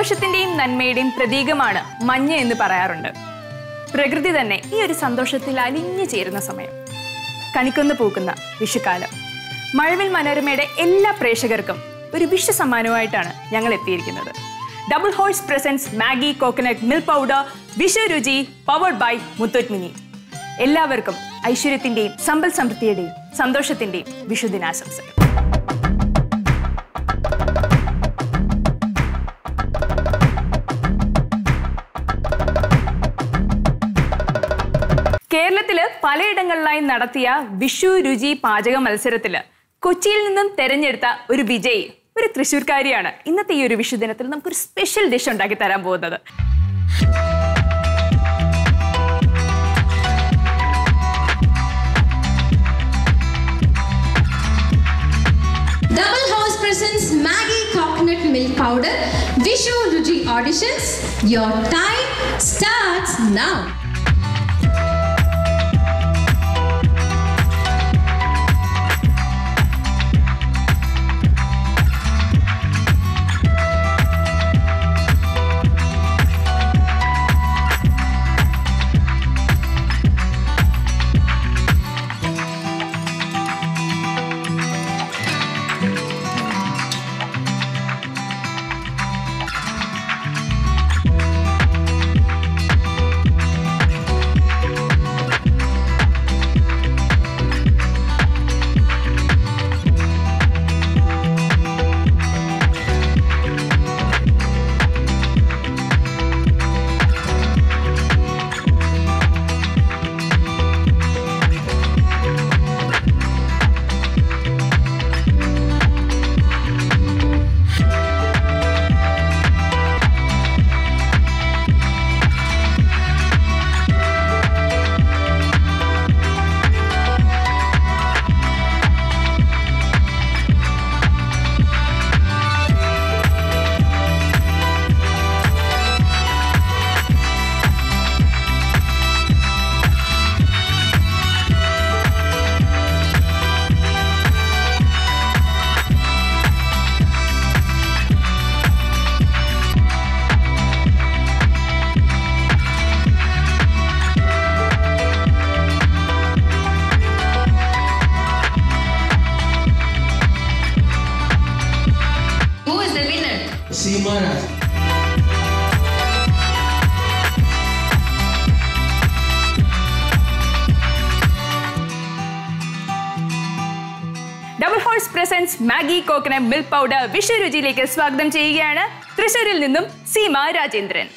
സന്തോഷത്തിന്റെയും നന്മയുടെയും പ്രതീകമാണ് മഞ്ഞ എന്ന് പറയാറുണ്ട് പ്രകൃതി തന്നെ ഈ ഒരു സന്തോഷത്തിൽ അലിഞ്ഞു ചേരുന്ന സമയം കണിക്കൊന്ന് പൂക്കുന്ന വിഷുക്കാലം മഴവിൽ മനോരമയുടെ എല്ലാ പ്രേക്ഷകർക്കും ഒരു വിഷു സമ്മാനവുമായിട്ടാണ് ഞങ്ങൾ എത്തിയിരിക്കുന്നത് double horse presents Maggi coconut milk powder Vishu രുചി പവർഡ് ബൈ മുത്തൂറ്റ് മിനി എല്ലാവർക്കും ഐശ്വര്യത്തിന്റെയും സമ്പൽ സമൃദ്ധിയുടെയും സന്തോഷത്തിന്റെയും വിഷുദിനാശംസകൾ കേരളത്തില് പലയിടങ്ങളിലായി നടത്തിയ വിഷു രുചി പാചക മത്സരത്തില് കൊച്ചിയിൽ നിന്നും തെരഞ്ഞെടുത്ത ഒരു വിജയി ഒരു തൃശ്ശൂർക്കാരിയാണ് ഇന്നത്തെ ഈ ഒരു വിഷു ദിനത്തിൽ നമുക്കൊരു സ്പെഷ്യൽ ഡിഷ് ഉണ്ടാക്കി തരാൻ പോകുന്നത് Double House presents Maggie Coconut Milk Powder Vishu Ruji Auditions. Your time starts now. Who is the winner? Simara. Double horse presents Maggi coconut milk powder Vishu രുചിയിലേക്ക് സ്വാഗതം ചെയ്യുകയാണ് തൃശ്ശൂരിൽ നിന്നും സീമ രാജേന്ദ്രൻ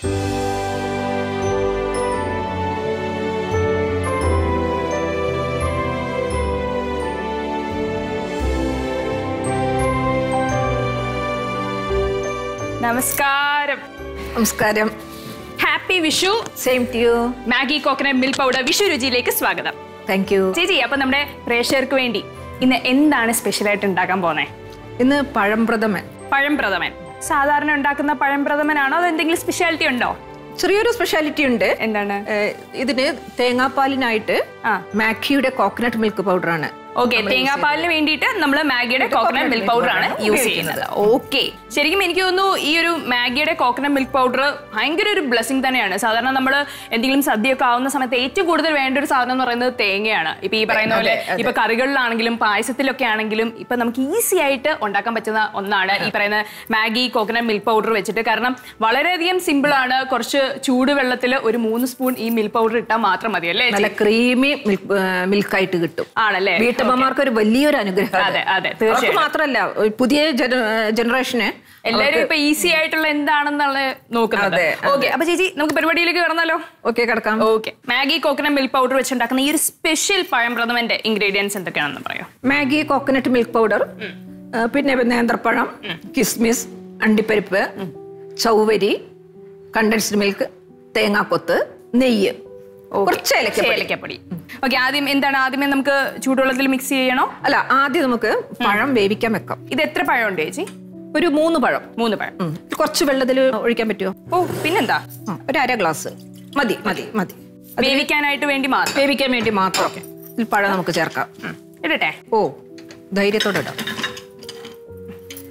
നമസ്കാരം നമസ്കാരം happy Vishu same to you Maggi coconut milk powder Vishu രുചിയിലേക്ക് സ്വാഗതം thank U ചേച്ചി അപ്പൊ നമ്മുടെ പ്രേക്ഷകർക്ക് വേണ്ടി ഇന്ന് എന്താണ് സ്പെഷ്യൽ ആയിട്ട് ഉണ്ടാക്കാൻ പോന്നെ ഇന്ന് പഴം പ്രഥമൻ പഴം പ്രഥമൻ സാധാരണ ഉണ്ടാക്കുന്ന പഴം പ്രഥമനാണോ അത് എന്തെങ്കിലും സ്പെഷ്യാലിറ്റി ഉണ്ടോ ചെറിയൊരു സ്പെഷ്യാലിറ്റി ഉണ്ട് എന്താണ് ഏഹ്, ഇതിന് തേങ്ങാപ്പാലിനായിട്ട് ആ. മാക്കിയുടെ കോക്കനട്ട് മിൽക്ക് പൗഡർ ആണ് ഓക്കെ തേങ്ങാപ്പാലിന് വേണ്ടിയിട്ട് നമ്മൾ മാഗിയുടെ കോക്കനട്ട് മിൽക്ക് പൗഡർ ആണ് യൂസ് ചെയ്യുന്നത് ഓക്കെ ശരിക്കും എനിക്ക് തോന്നുന്നു ഈ ഒരു മാഗിയുടെ കോക്കനട്ട് മിൽക്ക് പൗഡർ ഭയങ്കര ഒരു ബ്ലെസ്സിങ് തന്നെയാണ് സാധാരണ നമ്മൾ എന്തെങ്കിലും സദ്യയൊക്കെ ആവുന്ന സമയത്ത് ഏറ്റവും കൂടുതൽ വേണ്ട ഒരു സാധനം എന്ന് പറയുന്നത് തേങ്ങയാണ് ഇപ്പൊ ഈ പറയുന്ന പോലെ ഇപ്പൊ കറികളിലാണെങ്കിലും പായസത്തിലൊക്കെ ആണെങ്കിലും ഇപ്പൊ നമുക്ക് ഈസി ആയിട്ട് ഉണ്ടാക്കാൻ പറ്റുന്ന ഒന്നാണ് ഈ പറയുന്ന മാഗി കോക്കനട്ട് മിൽക്ക് പൗഡർ വെച്ചിട്ട് കാരണം വളരെയധികം സിമ്പിൾ ആണ് കുറച്ച് ചൂടുവെള്ളത്തിൽ ഒരു മൂന്ന് സ്പൂൺ ഈ മിൽക്ക് പൗഡർ ഇട്ടാൽ മാത്രം മതി അല്ലേ നല്ല ക്രീമി മിൽക്ക് മിൽക്കായിട്ട് കിട്ടും ആണല്ലേ വീട്ടമ്മമാർക്ക് ഒരു വലിയൊരു അനുഗ്രഹം അതെ, അതെ, അവർക്ക് തീർച്ചയായും. മാത്രമല്ല ഒരു പുതിയ ജനറേഷന് എല്ലാരും ഇപ്പൊ ഈസി ആയിട്ടുള്ള എന്താണെന്നുള്ള നോക്കുന്നത് അതെ, ഓക്കെ അപ്പൊ ചേച്ചി നമുക്ക് പരിപാടിയിലേക്ക് കടന്നാലോ ഓക്കെ കിടക്കാം okay Maggi coconut milk powder വെച്ചുണ്ടാക്കുന്ന ഈ ഒരു സ്പെഷ്യൽ പഴം പ്രഥമന്റെ ഇൻഗ്രീഡിയൻസ് എന്തൊക്കെയാണെന്ന് പറയാം മാഗി കോക്കനട്ട് മിൽക്ക് പൗഡർ പിന്നെ നേന്ത്രപ്പഴം കിസ്മിസ് അണ്ടിപ്പരിപ്പ് ചൗവരി കണ്ടൻസ്ഡ് മിൽക്ക് തേങ്ങാക്കൊത്ത് നെയ്യ് കുറച്ച് ഏലക്കപ്പൊടി ഏലക്കപ്പൊടി ഓക്കെ ആദ്യം എന്താണ് ആദ്യമേ നമുക്ക് ചൂടുവെള്ളത്തിൽ മിക്സ് ചെയ്യണോ അല്ല ആദ്യം നമുക്ക് പഴം വേവിക്കാൻ വെക്കാം ഇത് എത്ര പഴം ഉണ്ട് ചേച്ചി ഒരു മൂന്ന് പഴം മൂന്ന് പഴം ഉം. കുറച്ച് വെള്ളത്തിൽ ഒഴിക്കാൻ പറ്റുമോ ഓ പിന്നെന്താ ആ, ഒരു അര ഗ്ലാസ് മതി മതി മതി വേവിക്കാനായിട്ട് വേണ്ടി മാത്രം വേവിക്കാൻ വേണ്ടി മാത്രം ഇതിൽ പഴം നമുക്ക് ചേർക്കാം ഉം. ഇടട്ടെ ഓ ധൈര്യത്തോടെ ഇടാം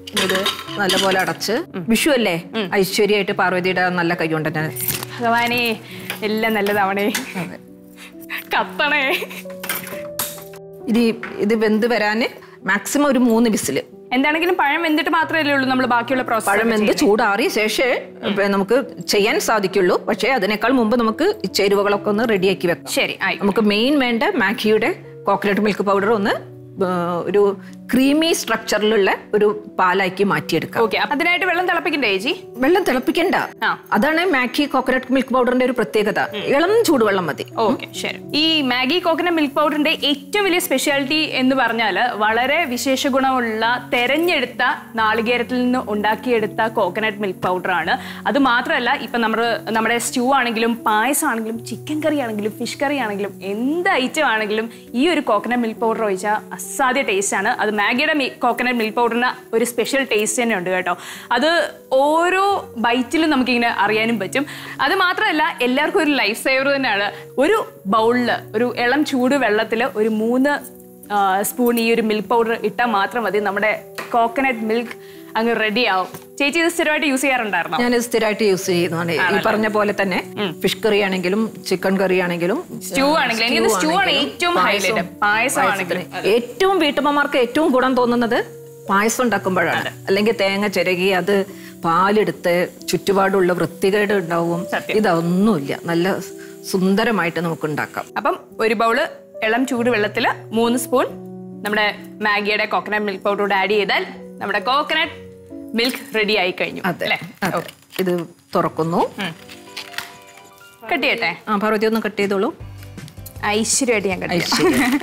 ഇത് നല്ലപോലെ അടച്ച് വിഷു അല്ലേ ഐശ്വര്യമായിട്ട് പാർവതിയുടെ നല്ല കൈ കൊണ്ട് തന്നെ ഭഗവാനേ എല്ലാം നല്ലതാവണേ കത്തണേ ഇനി ഇത് വെന്ത് വരാന് മാക്സിമം ഒരു മൂന്ന് വിസില് എന്താണെങ്കിലും പഴം വെന്തിട്ട് മാത്രമല്ലേ ഉള്ളൂ നമ്മൾ ബാക്കിയുള്ള പ്രോസസ് പഴം വെന്ത് ചൂടാറിയ ശേഷമേ ഇപ്പൊ നമുക്ക് ചെയ്യാൻ സാധിക്കുള്ളൂ പക്ഷേ അതിനേക്കാൾ മുമ്പ് നമുക്ക് ഈ ചേരുവകളൊക്കെ ഒന്ന് റെഡിയാക്കി വെക്കാം ശരി ആയി നമുക്ക് മെയിൻ വേണ്ട മാഗിയുടെ കോക്കനട്ട് മിൽക്ക് പൗഡർ ഒന്ന് ആ, ഒരു ക്രീമി സ്ട്രക്ചറിലുള്ള ഒരു പാലാക്കി മാറ്റിയെടുക്കാം ഓക്കെ അതിനായിട്ട് വെള്ളം തിളപ്പിക്കണ്ടേ ചേച്ചി വെള്ളം തിളപ്പിക്കണ്ട ആ. അതാണ് മാഗി കോക്കനട്ട് മിൽക്ക് പൗഡറിന്റെ ഒരു പ്രത്യേകത ഇളം ചൂടുവെള്ളം മതി ഓക്കെ ശരി ഈ മാഗി കോക്കനട്ട് മിൽക്ക് പൗഡറിന്റെ ഏറ്റവും വലിയ സ്പെഷ്യാലിറ്റി എന്ന് പറഞ്ഞാൽ വളരെ വിശേഷ ഗുണമുള്ള തെരഞ്ഞെടുത്ത നാളികേരത്തിൽ നിന്ന് ഉണ്ടാക്കിയെടുത്ത കോക്കനട്ട് മിൽക്ക് പൗഡർ ആണ് അത് മാത്രമല്ല ഇപ്പൊ നമ്മൾ നമ്മുടെ സ്റ്റൂ ആണെങ്കിലും പായസം ആണെങ്കിലും ചിക്കൻ കറി ആണെങ്കിലും ഫിഷ് കറി ആണെങ്കിലും എന്ത് ഐറ്റം ആണെങ്കിലും ഈ ഒരു കോക്കനട്ട് മിൽക്ക് പൗഡർ ഒഴിച്ചാൽ അസാധ്യ ടേസ്റ്റ് ആണ് അത് മാഗിയുടെ കോക്കനട്ട് മിൽക്ക് പൗഡറിന് ഒരു സ്പെഷ്യൽ ടേസ്റ്റ് തന്നെ ഉണ്ട് കേട്ടോ അത് ഓരോ ബൈറ്റിലും നമുക്കിങ്ങനെ അറിയാനും പറ്റും അത് മാത്രമല്ല എല്ലാവർക്കും ഒരു ലൈഫ് സേവർ തന്നെയാണ് ഒരു ബൗളിൽ ഒരു ഇളം ചൂട് വെള്ളത്തിൽ ഒരു മൂന്ന് സ്പൂൺ ഈ ഒരു മിൽക്ക് പൗഡർ ഇട്ടാൽ മാത്രം മതി നമ്മുടെ കോക്കനട്ട് മിൽക്ക് അങ്ങ് റെഡി ആവും ചേച്ചി ഇത് സ്ഥിരമായിട്ട് യൂസ് ചെയ്യാറുണ്ടായിരുന്നോ ഞാൻ സ്ഥിരമായിട്ട് യൂസ് ചെയ്യുന്നതാണ് ഈ പറഞ്ഞ പോലെ തന്നെ ഫിഷ് കറി ആണെങ്കിലും ചിക്കൻ കറി ആണെങ്കിലും സ്റ്റൂ ആണെങ്കിലും എനിക്ക് സ്റ്റൂ ആണ് ഏറ്റവും ഹൈലൈറ്റ് പായസം ആണെങ്കിലും ഏറ്റവും വീട്ടമ്മമാർക്ക് ഏറ്റവും ഗുണം തോന്നുന്നത് പായസം ഉണ്ടാക്കുമ്പോഴാണ് അല്ലെങ്കിൽ തേങ്ങ ചിരകി അത് പാലെടുത്ത് ചുറ്റുപാടുള്ള വൃത്തികേട് ഉണ്ടാവും സത്യം. ഇതൊന്നുമില്ല നല്ല സുന്ദരമായിട്ട് നമുക്ക് ഉണ്ടാക്കാം അപ്പം ഒരു ബൗള് ഇളം ചൂട് വെള്ളത്തിൽ മൂന്ന് സ്പൂൺ നമ്മുടെ മാഗിയുടെ കോക്കനട്ട് മിൽക്ക് പൗഡർ ആഡ് ചെയ്താൽ നമ്മുടെ കോക്കനട്ട് മിൽക്ക് റെഡി ആയി കഴിഞ്ഞു അതെ അല്ലേ അതെ. ഇത് തുറക്കുന്നു കട്ട് ചെയ്യട്ടെ ആ പാർവതി ഒന്ന് കട്ട് ചെയ്തോളൂ ഐശ്വര്യമായിട്ട് ഞാൻ കട്ട് ഐശ്വര്യം.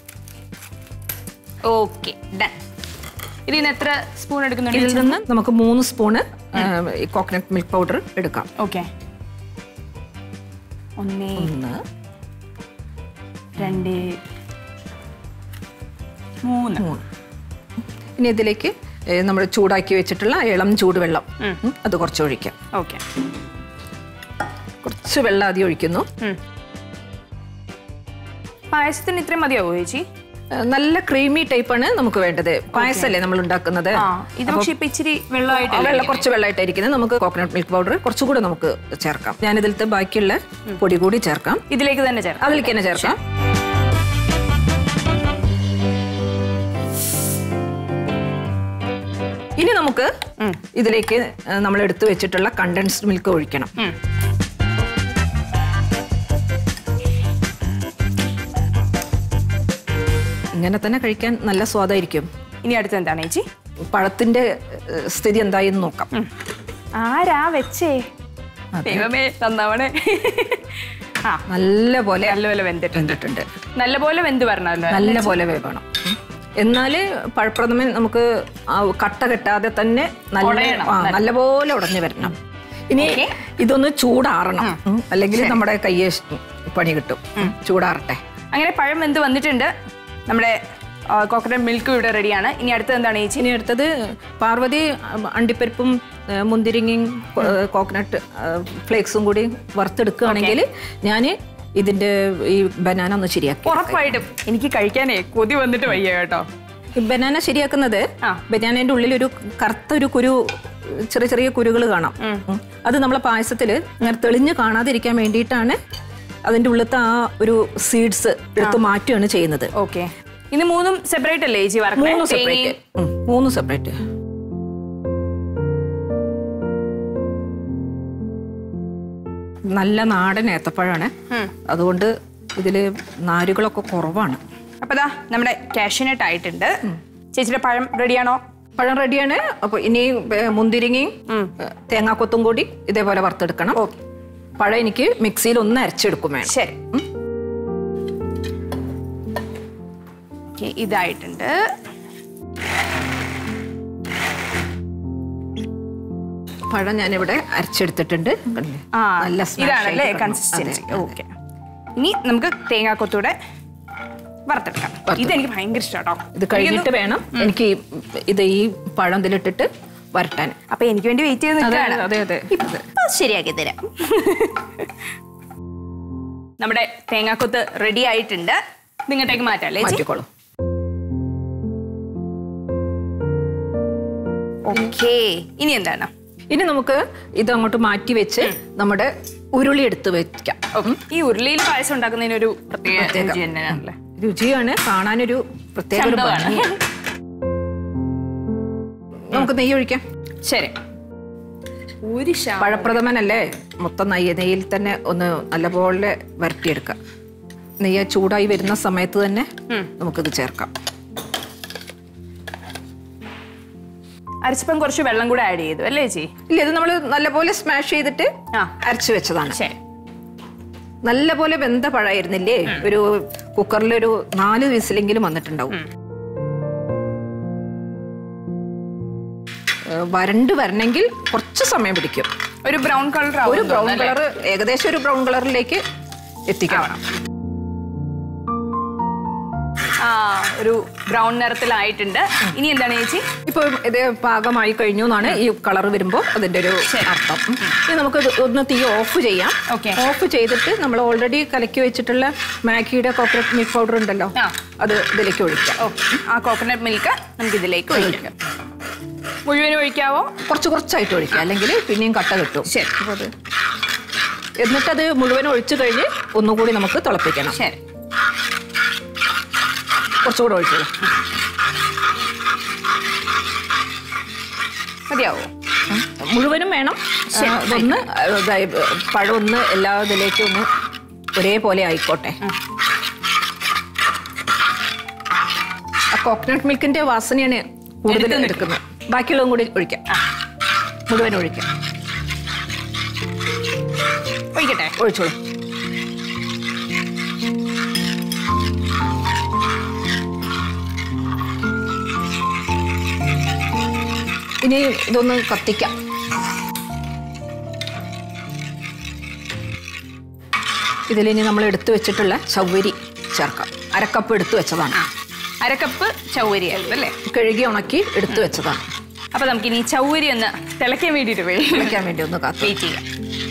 ഓക്കെ ഡൺ ഇതിൽ നിന്ന് എത്ര സ്പൂൺ എടുക്കുന്നുണ്ട് ഇതിൽ നിന്ന് നമുക്ക് മൂന്ന് സ്പൂണ് കോക്കനട്ട് മിൽക്ക് പൗഡർ എടുക്കാം ഓക്കെ ഒന്ന് ഒന്ന് രണ്ട് മൂന്ന് മൂന്ന് ഇനി ഇതിലേക്ക് നമ്മൾ ചൂടാക്കി വെച്ചിട്ടുള്ള ഇളം ചൂടുവെള്ളം ഉം, അത് കുറച്ച് ഒഴിക്കാം ഓക്കെ കുറച്ച് വെള്ളം ആദ്യം ഒഴിക്കുന്നു പായസത്തിന് ഇത്രയും മതിയാവോ ചേച്ചി ഏ, നല്ല ക്രീമി ടൈപ്പാണ് നമുക്ക് വേണ്ടത് പായസല്ലേ നമ്മൾ ഉണ്ടാക്കുന്നത് ആ ഇത് പക്ഷെ ഇപ്പൊ ഇച്ചിരി ആ വെള്ളമായിട്ട് വെള്ളം കുറച്ച് വെള്ളമായിട്ടായിരിക്കുന്നത് നമുക്ക് കോക്കനട്ട് മിൽക്ക് പൗഡർ കുറച്ചുകൂടെ നമുക്ക് ചേർക്കാം ഞാൻ ഇതിലത്തെ ബാക്കിയുള്ള പൊടി കൂടി ചേർക്കാം ഇതിലേക്ക് തന്നെ ചേർക്കാം അതിലേക്ക് തന്നെ ചേർക്കാം ഇനി നമുക്ക് ഇതിലേക്ക് നമ്മൾ എടുത്തു വെച്ചിട്ടുള്ള കണ്ടൻസ്ഡ് മിൽക്ക് ഒഴിക്കണം ഉം. ഇങ്ങനെ തന്നെ കഴിക്കാൻ നല്ല സ്വാദായിരിക്കും ഇനി അടുത്ത് എന്താണ് ചേച്ചി പഴത്തിന്റെ ഏഹ്, സ്ഥിതി എന്തായെന്ന് നോക്കാം ആരാ വെച്ചേ ദൈവമേ തന്നവണേ ആ നല്ല പോലെ നല്ലപോലെ വെന്തിട്ട് വെന്തിട്ടുണ്ട് നല്ലപോലെ വെന്ത് വരണമല്ലോ നല്ല പോലെ വേവണം എന്നാല് പഴപ്രഥമൻ നമുക്ക് ആ കട്ട കെട്ടാതെ തന്നെ നല്ല ഉടയണം. ആ, നല്ലപോലെ ഉടഞ്ഞു വരണം ഇനി ഇതൊന്ന് ചൂടാറണം ഉം. അല്ലെങ്കിൽ നമ്മുടെ കയ്യെ പണി കിട്ടും ചൂടാറട്ടെ അങ്ങനെ പഴം വെന്ത് വന്നിട്ടുണ്ട് നമ്മുടെ കോക്കനട്ട് മിൽക്ക് ഇവിടെ റെഡിയാണ് ഇനി അടുത്തത് എന്താണ് ചേച്ചി ഇനി അടുത്തത് പാർവതി ഉം, അണ്ടിപ്പരിപ്പും ഏ, മുന്തിരിങ്ങയും കൊ- ഏ, കോക്കനട്ട് ഏ, ഫ്ലേക്സും കൂടി വറുത്തെടുക്കുകയാണെങ്കിൽ ഞാൻ ഇതിന്റെ ഈ ബനാന ഒന്ന് ശരിയാക്കി ഉറപ്പായിട്ടും എനിക്ക് കഴിക്കാനേ കൊതി വന്നിട്ട് വയ്യ കേട്ടോ ഈ ബനാന ശരിയാക്കുന്നത് ആ. ബനാനയുടെ ഉള്ളിൽ ഒരു കറുത്ത ഒരു കുരു ചെറിയ ചെറിയ കുരുകൾ കാണാം ഉം. അത് നമ്മളെ പായസത്തിൽ ഇങ്ങനെ തെളിഞ്ഞ് കാണാതിരിക്കാൻ വേണ്ടിയിട്ടാണ് അതിന്റെ ഉള്ളിലത്തെ ആ ഒരു സീഡ്സ് എടുത്ത് മാറ്റുകയാണ് ചെയ്യുന്നത് ഓക്കെ ഇനി മൂന്നും സെപ്പറേറ്റ് അല്ലേ ചേച്ചി വറക്കണേ മൂന്ന് സെപ്പറേറ്റ് തേങ്ങയും മൂന്ന് സെപ്പറേറ്റ് നല്ല നാടൻ ഏത്തപ്പഴമാണ് ഉം. അതുകൊണ്ട് ഇതില് നാരുകളൊക്കെ കുറവാണ് അപ്പൊ ദാ നമ്മുടെ കാഷ്യൂനട്ട് ആയിട്ടുണ്ട് ചേച്ചിയുടെ പഴം റെഡിയാണോ പഴം റെഡിയാണ് അപ്പൊ ഇനി ഏ, മുന്തിരിങ്ങയും ഏ, തേങ്ങാക്കൊത്തും കൂടി ഇതേപോലെ വറുത്തെടുക്കണം പഴം എനിക്ക് മിക്സിയിൽ ഒന്ന് അരച്ചെടുക്കും വേണം ശരി ഓക്കെ ഇതായിട്ടുണ്ട് പഴം ഞാനിവിടെ അരച്ചെടുത്തിട്ടുണ്ട് കണ്ടില്ലേ? ആ നല്ല smash ഇതാണല്ലേ ആയിട്ട് കിടക്കണം. കൺസിസ്റ്റൻസി അതെ, അതെ. ഓക്കെ ഇനി നമുക്ക് തേങ്ങാക്കൊത്തൂടെ വറുത്തെടുക്കാം ഇതെനിക്ക് ഭയങ്കര ഇഷ്ടം ഇത് കഴിഞ്ഞിട്ട് വേണം എനിക്ക് ഈ- ഇത് ഈ പഴം ഇതിലിട്ടിട്ട് വരട്ടാൻ അപ്പൊ എനിക്ക് വേണ്ടി വെയിറ്റ് ചെയ്ത് അതെ നിൽക്കുകയാണ് അതെ അതെ ഇപ്പൊ ശരിയാക്കി തരാം നമ്മുടെ തേങ്ങാക്കൊത്ത് റെഡി ആയിട്ടുണ്ട് നിങ്ങട്ടേക്ക് മാറ്റാം അല്ലേ ചേച്ചി? മാറ്റിക്കോളൂ ഓക്കേ ഇനി എന്താണ് ഇനി നമുക്ക് ഇത് അങ്ങോട്ട് മാറ്റി വെച്ച് നമ്മുടെ ഉരുളി എടുത്ത് വെക്കാം ഓക്കെ ഈ ഉരുളിയിൽ പായസം ഉണ്ടാക്കുന്നതിന് ഒരു പ്രത്യേക പ്രത്യേക. രുചി തന്നെയാണല്ലേ രുചിയാണ് കാണാനൊരു പ്രത്യേക ഒരു ചന്തമാണ്. ഭംഗിയാണ്. നമുക്ക് നെയ്യ് ഒഴിക്കാം ശരി ഒരു ശാ പഴപ്രഥമനല്ലേ മൊത്തം നെയ്യ് നെയ്യിൽ തന്നെ ഒന്ന് നല്ലപോലെ വരട്ടിയെടുക്കാം നെയ്യ് ചൂടായി വരുന്ന സമയത്ത് തന്നെ നമുക്കിത് ചേർക്കാം അരച്ചപ്പം കുറച്ച് വെള്ളം കൂടെ ആഡ് ചെയ്തു അല്ലേ ചേച്ചി ഇല്ല ഇത് നമ്മൾ നല്ലപോലെ സ്മാഷ് ചെയ്തിട്ട് ആ. അരച്ചു വെച്ചതാണ് ശരി നല്ലപോലെ വെന്ത പഴമായിരുന്നില്ലേ ഒരു കുക്കറിൽ ഒരു നാല് വിസിലെങ്കിലും വന്നിട്ടുണ്ടാവും ഏഹ് വരണ്ട് വരണമെങ്കിൽ കുറച്ച് സമയം പിടിക്കും ഒരു ബ്രൗൺ കളർ ഒരു ബ്രൗൺ കളർ ഏകദേശം ഒരു ബ്രൗൺ കളറിലേക്ക് എത്തിക്കണം ആ ഒരു ബ്രൗൺ നിറത്തിലായിട്ടുണ്ട് ഇനി എന്താണ് ചേച്ചി ഇപ്പൊ ഇത് പാകമായി കഴിഞ്ഞു എന്നാണ് ഈ കളർ വരുമ്പോൾ അതിന്റെ ഒരു അർത്ഥം ഉം. ഇനി നമുക്ക് ഇത് ഒന്ന് തീ ഓഫ് ചെയ്യാം Okay. ഓഫ് ചെയ്തിട്ട് നമ്മൾ ഓൾറെഡി കലക്കി വെച്ചിട്ടുള്ള മാഗിയുടെ കോക്കനട്ട് മിൽക്ക് പൗഡർ ഉണ്ടല്ലോ ആ. അത് ഇതിലേക്ക് ഒഴിക്കാം ഓക്കെ ആ കോക്കനട്ട് മിൽക്ക് നമുക്ക് ഇതിലേക്ക് ഒഴിക്കാം മുഴുവനും ഒഴിക്കാവോ കുറച്ച് കുറച്ചായിട്ട് ഒഴിക്കുക അല്ലെങ്കിൽ പിന്നെയും കട്ട കിട്ടും ശരി അപ്പൊ അത് എന്നിട്ടത് മുഴുവൻ ഒഴിച്ചു കഴിഞ്ഞ് ഒന്നുകൂടി നമുക്ക് തിളപ്പിക്കണം ശരി കുറച്ചുകൂടെ ഒഴിച്ചോളൂ മതിയാവോ മുഴുവനും വേണം ആ, ഇതൊന്ന് ഇതായി, പഴം ഒന്ന് എല്ലാ ഇതിലേക്കും ഒന്ന് ഒരേപോലെ ആയിക്കോട്ടെ ആ കോക്കനട്ട് മിൽക്കിന്റെ വാസനയാണ് കൂടുതൽ എടുത്ത് എടുക്കുന്നത് ബാക്കിയുള്ളതും കൂടി ഒഴിക്കാം മുഴുവൻ ഒഴിക്കാം ഒഴിക്കട്ടെ ഒഴിച്ചോളൂ ഇനി ഇതൊന്ന് കത്തിക്കാം ഇതിലിനി നമ്മൾ എടുത്തു വെച്ചിട്ടുള്ള ചവ്വരി ചേർക്കാം അരക്കപ്പ് എടുത്തു വെച്ചതാണ് അരക്കപ്പ് ചൗവരി ആയിരുന്നു അല്ലേ കഴുകി ഉണക്കി എടുത്തു വെച്ചതാണ് അപ്പൊ നമുക്ക് ഇനി ചൗവരി ഒന്ന് തിളയ്ക്കാൻ വേണ്ടിയിട്ട് വെക്കാൻ വേണ്ടി ഒന്ന് കാത്തു വെയിറ്റ് ചെയ്യാം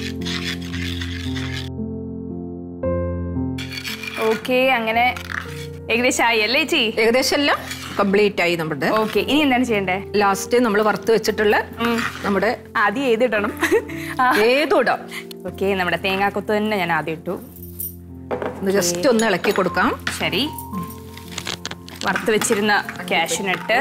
ഓക്കെ അങ്ങനെ ഏകദേശം ആയി അല്ലേ ചേച്ചി ഏകദേശം എല്ലാം കംപ്ലീറ്റ് ആയി നമ്മുടെ ഓക്കെ ഇനി എന്താണ് ചെയ്യണ്ടേ ലാസ്റ്റ് നമ്മൾ വറുത്ത് വെച്ചിട്ടുള്ള നമ്മുടെ ആദ്യം ഏതിടണം ഏതോടാം ഓക്കെ നമ്മുടെ തേങ്ങാക്കൊത്ത് തന്നെ ഞാൻ ആദ്യം ഇട്ടു ജസ്റ്റ് ഒന്ന് ഇളക്കി കൊടുക്കാം ശരി വറുത്ത് വെച്ചിരുന്ന കാഷ്യൂനട്ട്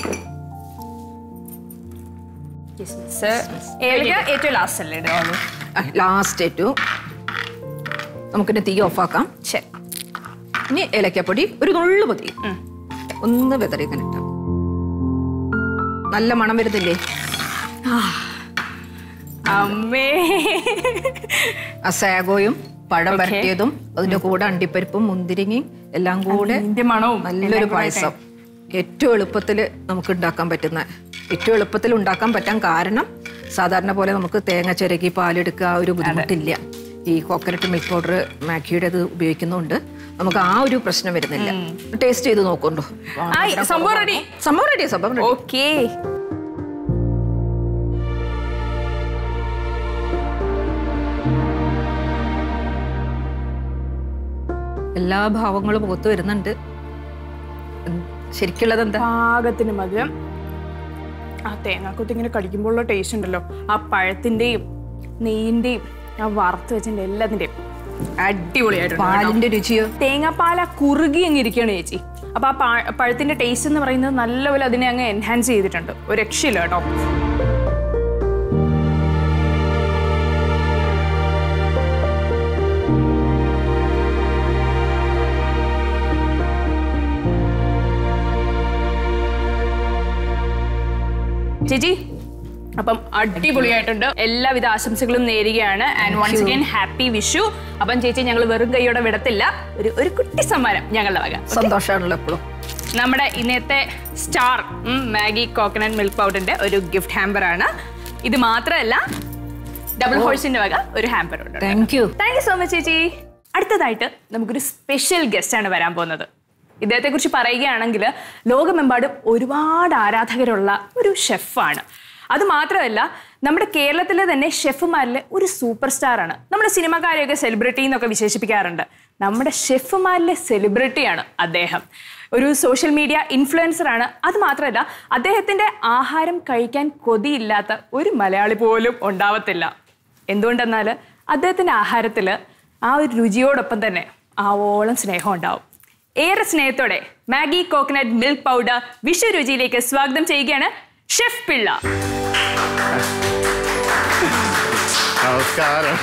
കിസ്മിസ് ഏലക്ക ഏറ്റവും ലാസ്റ്റ് അല്ലേ ഇടുള്ളൂ ലാസ്റ്റ് ഏറ്റവും നമുക്കിനി തീ ഓഫാക്കാം ശരി ഇനി ഏലക്കപ്പൊടി ഒരു നുള്ളു മതി ഉം. ഒന്ന് വെതറി ഇങ്ങനെ ഇട്ടാം നല്ല മണം വരുന്നില്ലേ അമ്മേ ആ സാഗോയും പഴം വരട്ടിയതും അതിന്റെ കൂടെ അണ്ടിപ്പരിപ്പും മുന്തിരിങ്ങയും എല്ലാം കൂടെ ഇതിന്റെ മണവും നല്ലൊരു പായസം ഏറ്റവും എളുപ്പത്തിൽ നമുക്ക് ഉണ്ടാക്കാൻ പറ്റുന്ന ഏറ്റവും എളുപ്പത്തിൽ ഉണ്ടാക്കാൻ പറ്റാൻ കാരണം സാധാരണ പോലെ നമുക്ക് തേങ്ങ ചിരകി പാലെടുക്കുക ആ ഒരു ബുദ്ധിമുട്ടില്ല ഈ കോക്കനട്ട് മിൽക്ക് പൗഡർ മാഗിയുടെ ഇത് ഉപയോഗിക്കുന്നതുകൊണ്ട് നമുക്ക് ആ ഒരു പ്രശ്നം വരുന്നില്ല ടേസ്റ്റ് ചെയ്ത് നോക്കുന്നുണ്ടോ ആയി സംഭവം റെഡി സംഭവം റെഡി സംഭവം ready. ഓക്കേ എല്ലാ ഭാവങ്ങളും മുഖത്ത് വരുന്നുണ്ട് ഉം, ശരിക്കുള്ളത് എന്താ പാകത്തിന് മധുരം ആ തേങ്ങാക്കൊത്ത് ഇങ്ങനെ കടിക്കുമ്പോഴുള്ള ടേസ്റ്റ് ഉണ്ടല്ലോ ആ പഴത്തിന്റെയും നെയ്യിന്റെയും ആ വറുത്ത് വെച്ചതിന്റെ എല്ലാത്തിന്റെയും അടിപൊളിയായിട്ടുണ്ട് കേട്ടോ. പാലിന്റെ രുചിയോ തേങ്ങാപ്പാൽ ആ കുറുകി അങ്ങ് ഇരിക്കുകയാണ് ചേച്ചി അപ്പൊ ആ പഴ- പഴത്തിന്റെ ടേസ്റ്റ് എന്ന് പറയുന്നത് നല്ലപോലെ അതിനെ അങ്ങ് എൻഹാൻസ് ചെയ്തിട്ടുണ്ട് ഒരു രക്ഷയില്ല കേട്ടോ ചേച്ചി അപ്പം അടിപൊളിയായിട്ടുണ്ട് എല്ലാവിധ ആശംസകളും നേരുകയാണ് and once again happy Vishu അപ്പം ചേച്ചി ഞങ്ങൾ വെറും കൈയോടെ വിടത്തില്ല ഒരു ഒരു കുട്ടി സമ്മാനം ഞങ്ങളുടെ വക സന്തോഷമാണല്ലോ എപ്പോഴും നമ്മുടെ ഇന്നത്തെ സ്റ്റാർ മാഗി കോക്കനട്ട് മിൽക്ക് പൗഡറിന്റെ ഒരു ഗിഫ്റ്റ് ഹാമ്പർ ആണ് ഇത് മാത്രമല്ല ഡബിൾ ഹോഴ്സിന്റെ വക ഒരു ഹാമ്പർ ഉണ്ട് thank you thank you so much ചേച്ചി അടുത്തതായിട്ട് നമുക്കൊരു സ്പെഷ്യൽ ഗസ്റ്റ് ആണ് വരാൻ പോകുന്നത് ഇദ്ദേഹത്തെ കുറിച്ച് പറയുകയാണെങ്കിൽ ലോകമെമ്പാടും ഒരുപാട് ആരാധകരുള്ള ഒരു ഷെഫാണ് അത് മാത്രമല്ല നമ്മുടെ കേരളത്തിലെ തന്നെ ഷെഫുമാരിലെ ഒരു സൂപ്പർ സ്റ്റാർ ആണ് നമ്മുടെ സിനിമാക്കാരെയൊക്കെ സെലിബ്രിറ്റി എന്നൊക്കെ വിശേഷിപ്പിക്കാറുണ്ട് നമ്മുടെ ഷെഫുമാരിലെ സെലിബ്രിറ്റിയാണ് അദ്ദേഹം ഒരു സോഷ്യൽ മീഡിയ ഇൻഫ്ലുവൻസർ ആണ് അത് മാത്രമല്ല അദ്ദേഹത്തിന്റെ ആഹാരം കഴിക്കാൻ കൊതിയില്ലാത്ത ഒരു മലയാളി പോലും ഉണ്ടാവത്തില്ല എന്തുകൊണ്ടെന്നാൽ അദ്ദേഹത്തിന്റെ ആഹാരത്തിൽ ആ ഒരു രുചിയോടൊപ്പം തന്നെ ആവോളം സ്നേഹം ഉണ്ടാവും ഏറെ സ്നേഹത്തോടെ Maggi coconut milk powder Vishu രുചിയിലേക്ക് സ്വാഗതം ചെയ്യുകയാണ് ഷെഫ് പിള്ള നമസ്കാരം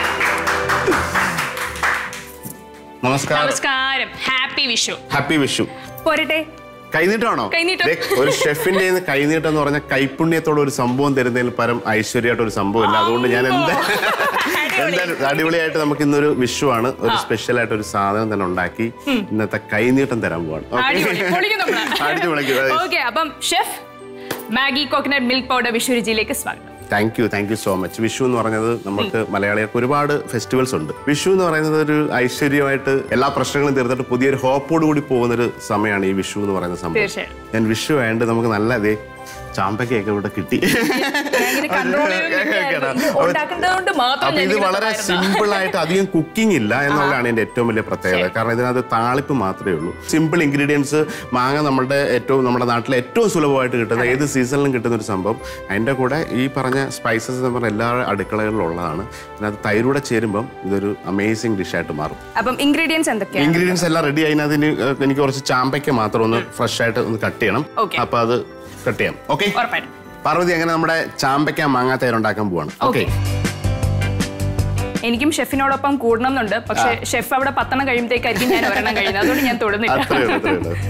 നമസ്കാരം നമസ്കാരം ഹാപ്പി വിഷു ഹാപ്പി വിഷു പോരട്ടെ കൈനീട്ടമാണോ കൈനീട്ടം. ദേ, ഒരു ഷെഫിന്റെ കയ്യിന്ന് കൈനീട്ടം എന്ന് പറഞ്ഞാൽ കൈപുണ്യത്തോടെ ഒരു സംഭവം തരുന്നതിൽ പരം ഐശ്വര്യമായിട്ട് ഒരു സംഭവം ഇല്ല അതുകൊണ്ട് ഞാൻ എന്താ എന്തായാലും അടിപൊളിയായിട്ട് നമുക്ക് ഇന്നൊരു വിഷുവാണ് ഒരു സ്പെഷ്യൽ ആയിട്ട് ഒരു സാധനം തന്നെ ഉണ്ടാക്കി ഇന്നത്തെ കൈനീട്ടം തരാൻ പോവാണ് അടിപൊളി പൊളിക്കും നമ്മള്. അടിച്ചു വിളിക്കും ഓക്കെ അപ്പം chef Maggi coconut milk powder Vishu രുചിയിലേക്ക് സ്വാഗതം thank you thank you so much Vishu എന്ന് പറഞ്ഞത് നമുക്ക് മലയാളികൾക്ക് ഒരുപാട് ഫെസ്റ്റിവൽസ് ഉണ്ട് വിഷു എന്ന് പറയുന്നത് ഒരു ഐശ്വര്യമായിട്ട് എല്ലാ പ്രശ്നങ്ങളും തീർത്തിട്ട് പുതിയൊരു ഹോപ്പോട് കൂടി പോകുന്ന ഒരു സമയമാണ് ഈ വിഷു എന്ന് പറയുന്ന സംഭവം തീർച്ചയായും. ഞാൻ വിഷു ആയതുകൊണ്ട് നമുക്ക് നല്ല ഇതേ ചാമ്പക്കയൊക്കെ ഇവിടെ കിട്ടി ഭയങ്കര control ചെയ്ത് നിൽക്കുകയായിരുന്നു. ഇത് ഉണ്ടാക്കേണ്ടതുകൊണ്ട് മാത്രം അപ്പൊ ഞാൻ ഇത് ഇങ്ങനെ വളരെ പറയുന്നതാ. സിമ്പിൾ ആയിട്ട് അധികം കുക്കിംഗ് ഇല്ല എന്നുള്ളതാണ് എന്റെ ഏറ്റവും വലിയ പ്രത്യേകത കാരണം ഇതിനകത്ത് താളിപ്പ് മാത്രമേ ഉള്ളൂ സിമ്പിൾ ഇൻഗ്രീഡിയൻസ് മാങ്ങ നമ്മുടെ ഏറ്റവും നമ്മുടെ നാട്ടിലെ ഏറ്റവും സുലഭമായിട്ട് കിട്ടുന്ന ഏത് സീസണിലും കിട്ടുന്ന ഒരു സംഭവം അതിന്റെ കൂടെ ഈ പറഞ്ഞ സ്പൈസസ് എന്ന് പറഞ്ഞ എല്ലാ അടുക്കളകളിലും ഉള്ളതാണ് ഇതിനകത്ത് തൈരൂടെ ചേരുമ്പം ഇതൊരു അമേസിംഗ് ഡിഷായിട്ട് മാറും അപ്പം ഇൻഗ്രീഡിയൻസ് എന്തൊക്കെയാണ് ഇൻഗ്രീഡിയൻസ് എല്ലാം റെഡി അതിനകത്ത് ഇനി, ഏഹ്, എനിക്ക് കുറച്ച് ചാമ്പയ്ക്ക മാത്രം ഒന്ന് ഫ്രഷ് ആയിട്ട് ഒന്ന് കട്ട് ചെയ്യണം Okay. അപ്പൊ അത് കട്ട് ചെയ്യാം ഓക്കെ ഉറപ്പായിട്ടും പാർവതി അങ്ങനെ നമ്മുടെ ചാമ്പയ്ക്ക മാങ്ങാ തൈര് ഉണ്ടാക്കാൻ പോവാണ് ഓക്കെ എനിക്കും ഷെഫിനോടൊപ്പം കൂടണം എന്നുണ്ട് പക്ഷെ ഷെഫ് അവിടെ പത്തണം കഴിയുമ്പോഴത്തേക്കായിരിക്കും ഞാൻ ഒരെണ്ണം കഴിയുന്നത് അതുകൊണ്ട് ഞാൻ തൊടുന്നില്ല അത്രേ ഉള്ളൂ, അത്രേ ഉള്ളൂ.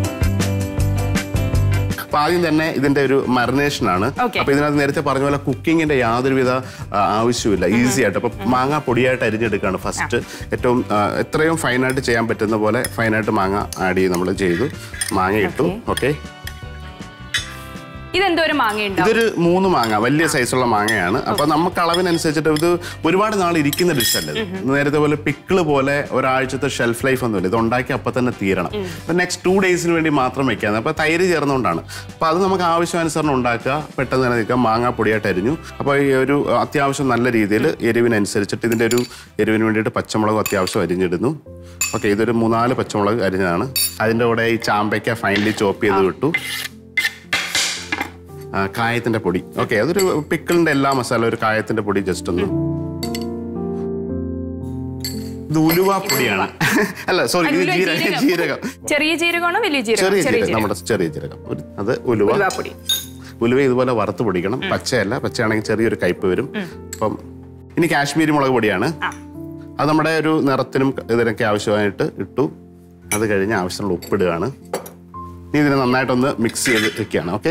അപ്പൊ ആദ്യം തന്നെ ഇതിന്റെ ഒരു മറിനേഷൻ ആണ് Okay. അപ്പൊ ഇതിനകത്ത് നേരത്തെ പറഞ്ഞ പോലെ കുക്കിങ്ങിന്റെ യാതൊരുവിധ ആ, ആവശ്യമില്ല ഈസി ആയിട്ട് അപ്പൊ മാങ്ങ പൊടിയായിട്ട് അരിഞ്ഞെടുക്കുകയാണ് ഫസ്റ്റ് ഏറ്റവും ആ, എത്രയും ഫൈനായിട്ട് ചെയ്യാൻ പറ്റുന്ന പോലെ ഫൈനായിട്ട് മാങ്ങ ആഡ് ചെയ്ത് നമ്മൾ ചെയ്തു മാങ്ങ ഇട്ടു ഓക്കെ ഇതെന്തോരം മാങ്ങ ഉണ്ടാവും ഇതൊരു മൂന്ന് മാങ്ങ വലിയ സൈസുള്ള മാങ്ങയാണ് അപ്പൊ നമുക്ക് അളവിനനുസരിച്ചിട്ട് ഇത് ഒരുപാട് നാൾ ഇരിക്കുന്ന ഡിഷല്ല ഇത് നേരത്തെ പോലെ പിക്കിള് പോലെ ഒരാഴ്ചത്തെ ഷെൽഫ് ലൈഫ് ഒന്നുമില്ല ഇത് ഉണ്ടാക്കി അപ്പൊ തന്നെ തീരണം അപ്പൊ നെക്സ്റ്റ് ടു ഡേയ്സിന് വേണ്ടി മാത്രം വെക്കാൻ അപ്പൊ തൈര് ചേർന്നുകൊണ്ടാണ് അപ്പൊ അത് നമുക്ക് ആവശ്യാനുസരണം ഉണ്ടാക്കുക പെട്ടെന്ന് തന്നെ നിൽക്കാം മാങ്ങ പൊടിയായിട്ട് അരിഞ്ഞു അപ്പൊ ഈ ഒരു അത്യാവശ്യം നല്ല രീതിയിൽ എരിവിനനുസരിച്ചിട്ട് ഇതിന്റെ ഒരു എരിവിന് വേണ്ടിയിട്ട് പച്ചമുളക് അത്യാവശ്യം അരിഞ്ഞിടുന്നു ഓക്കെ ഇതൊരു മൂന്നാല് പച്ചമുളക് അരിഞ്ഞതാണ് അതിന്റെ കൂടെ ഈ ചാമ്പയ്ക്ക ഫൈനലി ചോപ്പ് ചെയ്ത് വിട്ടു ആ, കായത്തിന്റെ പൊടി ഓക്കെ അതൊരു പിക്കിളിന്റെ എല്ലാ മസാല ഒരു കായത്തിന്റെ പൊടി ജസ്റ്റ് ഒന്ന് ഇത് ഉലുവ പൊടിയാണ് അല്ല സോറി ഇത് ഉലുവ, ജീരകം ജീരകം. ജീരകം ചെറിയ ജീരകമാണോ വലിയ ജീരകം ചെറിയ ജീരകം നമ്മുടെ ചെറിയ ജീരകം ഒരു- അത് ഉലുവ ഉലുവാപ്പൊടി. ഉലുവ ഇതുപോലെ വറുത്ത് പൊടിക്കണം പച്ചയല്ല പച്ചയാണെങ്കിൽ ചെറിയൊരു കയ്പ് വരും അപ്പം ഇനി കാശ്മീരി മുളക് പൊടിയാണ് ആ. അത് നമ്മുടെ ഒരു നിറത്തിനും ഇതിനൊക്കെ ആവശ്യമായിട്ട് ഇട്ടു അത് കഴിഞ്ഞ് ആവശ്യമുള്ള ഉപ്പിടുകയാണ് ഇനി ഇതിനെ നന്നായിട്ടൊന്ന് മിക്സ് ചെയ്ത് വെക്കുകയാണ് ഓക്കെ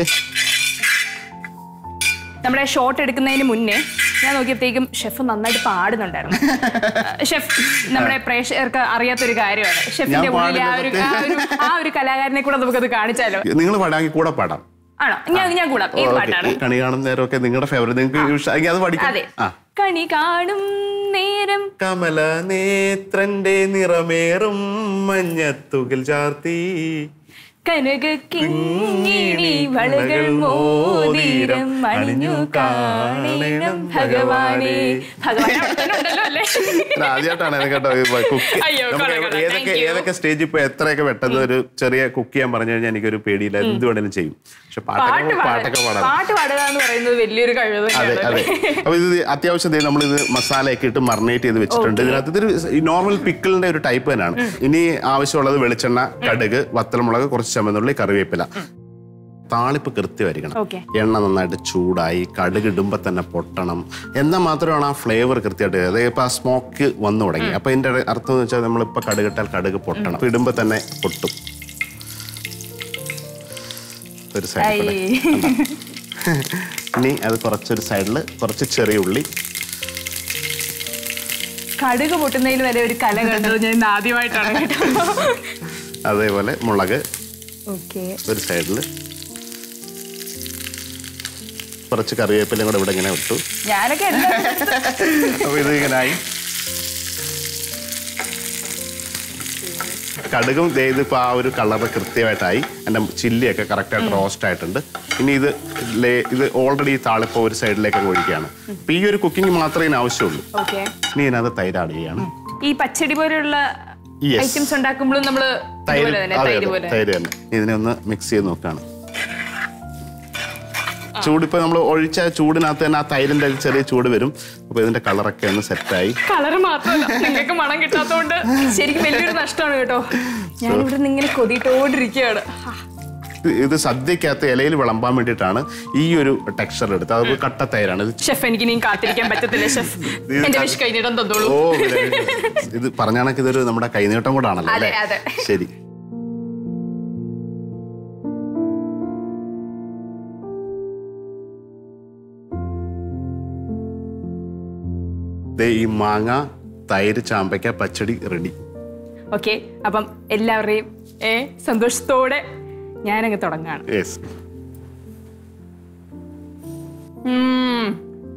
നമ്മുടെ ഷോട്ട് എടുക്കുന്നതിന് മുന്നേ ഞാൻ നോക്കിയപ്പോഴത്തേക്കും ഷെഫ് നന്നായിട്ട് പാടുന്നുണ്ടായിരുന്നു ഷെഫ് നമ്മുടെ പ്രേക്ഷകർക്ക് അറിയാത്തൊരു കാര്യമാണ് ഷെഫിന്റെ ഞാൻ ഉള്ളിലെ ആ ഒരു ആ ഒരു ആ ഒരു കലാകാരനെ കൂടെ നമുക്കത് കാണിച്ചാലോ നിങ്ങൾ പാടാമെങ്കിൽ കൂടെ പാടാം ആണോ ഞാൻ ഞാൻ കൂടാം ഏത് ഓക്കേ. പാട്ടാണ് കണി കാണുന്ന നേരമൊക്കെ നിങ്ങളുടെ ഫേവറേറ്റ് നിങ്ങൾക്ക് ഇഷ്ടം- അത് പഠിക്കാം അതെ ആ കണി കാണും നേരം കമല നേത്രന്റെ നിറമേറും മഞ്ഞത്തുകിൽ ചാർത്തി കനക കിങ്ങിണി വളകൾ മോതിരം അണിഞ്ഞു കാണണം ഭഗവാനെ ഭഗവാൻ അവിടെ തന്നെ ഉണ്ടല്ലോ അല്ലേ ഇത് ആദ്യമായിട്ടാണ് എനിക്ക് കേട്ടോ ഈ കുക്ക് അയ്യോ, നമുക്ക് കൊള്ളാം, കൊള്ളാം. ഏതൊക്കെ Thank you. ഏതൊക്കെ സ്റ്റേജിൽ ഇപ്പൊ എത്രയൊക്കെ പെട്ടെന്ന് ഒരു ചെറിയ കുക്ക് ചെയ്യാൻ പറഞ്ഞു കഴിഞ്ഞാൽ എനിക്കൊരു പേടിയില്ല എന്ത് വേണേലും ചെയ്യും പക്ഷെ പാട്ട് പാട്ടൊക്കെ പാട്ടൊക്കെ പാടുക പാടാം പാട്ട് പാടുക എന്ന് പറയുന്നത് വലിയൊരു കഴിവ് അതെ തന്നെയാണ് അതെ അല്ലേ? അപ്പൊ ഇത് അത്യാവശ്യം ദേ നമ്മളിത് മസാലയൊക്കെ ഇട്ട് മറിനേറ്റ് ചെയ്ത് വെച്ചിട്ടുണ്ട് ഇതിനകത്ത് ഇതൊരു നോർമൽ പിക്കിളിന്റെ ഒരു ടൈപ്പ് തന്നെയാണ് ഇനി ആവശ്യമുള്ളത് വെളിച്ചെണ്ണ കടുക് വത്തൽമുളക് കുറച്ച് ചുമന്നുള്ളി കറിവേപ്പില താളിപ്പ് കൃത്യമായിരിക്കണം Okay. എണ്ണ നന്നായിട്ട് ചൂടായി കടുക് ഇടുമ്പോൾ തന്നെ പൊട്ടണം എന്നാൽ മാത്രമാണ് ആ ഫ്ലേവർ കൃത്യമായിട്ട് അതായത് ഇപ്പൊ ആ സ്മോക്ക് വന്നു തുടങ്ങി അപ്പൊ ഇതിന്റെ അർത്ഥം എന്ന് വെച്ചാൽ നമ്മളിപ്പോ കടുക് ഇട്ടാൽ കടുക് പൊട്ടണം അപ്പൊ ഇടുമ്പോൾ തന്നെ പൊട്ടും ഒരു സൈഡ് ഐ. ഇനി അത് കുറച്ചൊരു സൈഡിൽ കുറച്ച് ചെറിയ ഉള്ളി കടുക് പൊട്ടുന്നതിൽ വരെ ഒരു കല കണ്ടത് ഞാൻ ഇന്ന് ആദ്യമായിട്ടാണ് കേട്ടോ അതേപോലെ മുളക് ഓക്കെ ഒരു സൈഡിൽ കുറച്ച് കറിവേപ്പിലയും കൂടെ ഇവിടെ ഇങ്ങനെ ഇട്ടു ഞാനൊക്കെ എല്ലാം അപ്പൊ ഇത് ഇങ്ങനായി കടുകും ദേ ഇതിപ്പോ ആ ഒരു കളർ കൃത്യമായിട്ടായി എൻ്റെ ചില്ലിയൊക്കെ കറക്റ്റായിട്ട് റോസ്റ്റ് ആയിട്ടുണ്ട് ഇനി ഇത് ലേ- ഇത് ഓൾറെഡി താളിപ്പോ ഒരു സൈഡിലേക്ക് അങ്ങ് ഒഴിക്കുകയാണ് അപ്പൊ ഈ ഒരു കുക്കിംഗ് മാത്രമേ ഇതിന് ആവശ്യമുള്ളൂ ഓക്കെ ഇനി ഇതിനകത്ത് തൈര് ആഡ് ചെയ്യാണ് ഈ പച്ചടി പോലെയുള്ള Yes. ഐറ്റംസ് ഉണ്ടാക്കുമ്പോഴും നമ്മള് തൈര് ഇതുപോലെ തന്നെ, അതെ, തൈര് അതെ, പോലെ. തൈര് തന്നെ ഇതിനെ ഒന്ന് മിക്സ് ചെയ്ത് നോക്കാണ് ചൂടിപ്പോ നമ്മൾ ഒഴിച്ച ചൂടിനകത്ത് തന്നെ ആ തൈരിന്റെ ഒരു ചെറിയ ചൂട് വരും അപ്പൊ ഇതിന്റെ കളറൊക്കെ ഒന്ന് സെറ്റായി കളറ് മാത്രമല്ല നിങ്ങൾക്ക് മണം കിട്ടാത്തോണ്ട് ശരിക്കും വലിയൊരു നഷ്ടമാണ് കേട്ടോ ഞാൻ ഇവിടെ നിന്ന് ഇങ്ങനെ കൊതിയിട്ടോണ്ടിരിക്കുകയാണ് ഇത് സദ്യക്കകത്ത് ഇലയിൽ വിളമ്പാൻ വേണ്ടിയിട്ടാണ് ഈ ഒരു ടെക്സ്ചർ എടുത്ത് അത് കട്ട തൈരാണ് ഇത് ഷെഫ് എനിക്ക് ഇനിയും കാത്തിരിക്കാൻ പറ്റത്തില്ല ഷെഫ് ഇത് എന്റെ വിഷ് കഴിഞ്ഞിടം തന്നോളൂ ഓ പിന്നെ ഇത് പറഞ്ഞ കണക്ക് ഇതൊരു നമ്മുടെ കൈനീട്ടം കൂടാണല്ലോ അതെ, അല്ലേ അതെ. ശരി ദേ ഈ മാങ്ങ തൈര് ചാമ്പയ്ക്ക പച്ചടി റെഡി ഓക്കെ അപ്പം എല്ലാവരുടെയും ഏ സന്തോഷത്തോടെ ഞാനങ്ങ് തുടങ്ങാണ് യെസ് ഉം.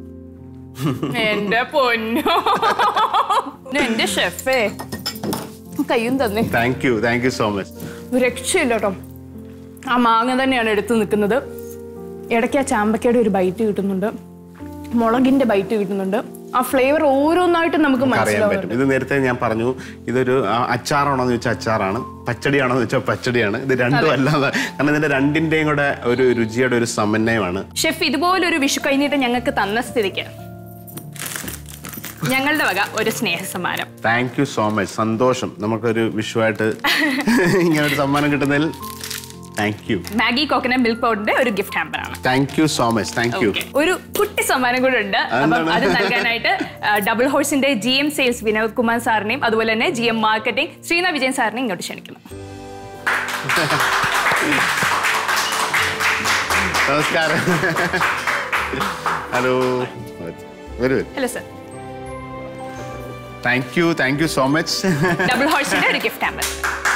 എന്റെ പൊന്നോ എന്റെ ഷെഫേ കയ്യും തന്നെ thank you thank you so much ഒരു രക്ഷയില്ല കേട്ടോ ആ മാങ്ങ തന്നെയാണ് എടുത്തു നിൽക്കുന്നത് ഇടയ്ക്ക് ആ ചാമ്പക്കയുടെ ഒരു ബൈറ്റ് കിട്ടുന്നുണ്ട് മുളകിന്റെ ബൈറ്റ് കിട്ടുന്നുണ്ട് ആ ഫ്ലേവർ ഓരോന്നായിട്ട് നമുക്ക് അറിയാൻ മനസ്സിലാവും പറ്റും ഇത് നേരത്തെ ഞാൻ പറഞ്ഞു ഇതൊരു ആ, അച്ചാറാണോ എന്ന് ചോദിച്ചാൽ അച്ചാറാണ് പച്ചടിയാണോ എന്ന് വെച്ചാൽ പച്ചടിയാണ് ഇത് രണ്ടും അല്ലാതെ കാരണം ഇതിന്റെ രണ്ടിന്റെയും കൂടെ ഒരു രുചിയുടെ ഒരു സമന്വയമാണ് ഷെഫ് ഇതുപോലൊരു വിഷു കഴിഞ്ഞിട്ട് ഞങ്ങൾക്ക് തന്ന സ്ഥിതിക്ക് ഞങ്ങളുടെ വക ഒരു സ്നേഹ സമ്മാനം താങ്ക് യു സോ മച്ച് സന്തോഷം നമുക്കൊരു വിഷുവായിട്ട് ഇങ്ങനെ ഒരു സമ്മാനം കിട്ടുന്നതിൽ thank you Maggi coconut milk പൗഡറിന്റെ ഒരു ഗിഫ്റ്റ് ഹാമ്പർ ആണ് thank you so much thank you Okay. ഒരു കുട്ടി സമ്മാനം കൂടെ ഉണ്ട് അപ്പം അതെന്താണ്? അത് നൽകാനായിട്ട് ഡബിൾ ഹോഴ്സിന്റെ G M sales Vinod Kumar സാറിനെയും അതുപോലെ തന്നെ G M marketing Sreena Vijayan സാറിനെയും ഇങ്ങോട്ട് ക്ഷണിക്കുന്നു നമസ്കാരം ഹലോ വരൂ hello sir thank you thank you so much double ഹോഴ്സിന്റെ ഒരു ഗിഫ്റ്റ് ഹാമ്പർ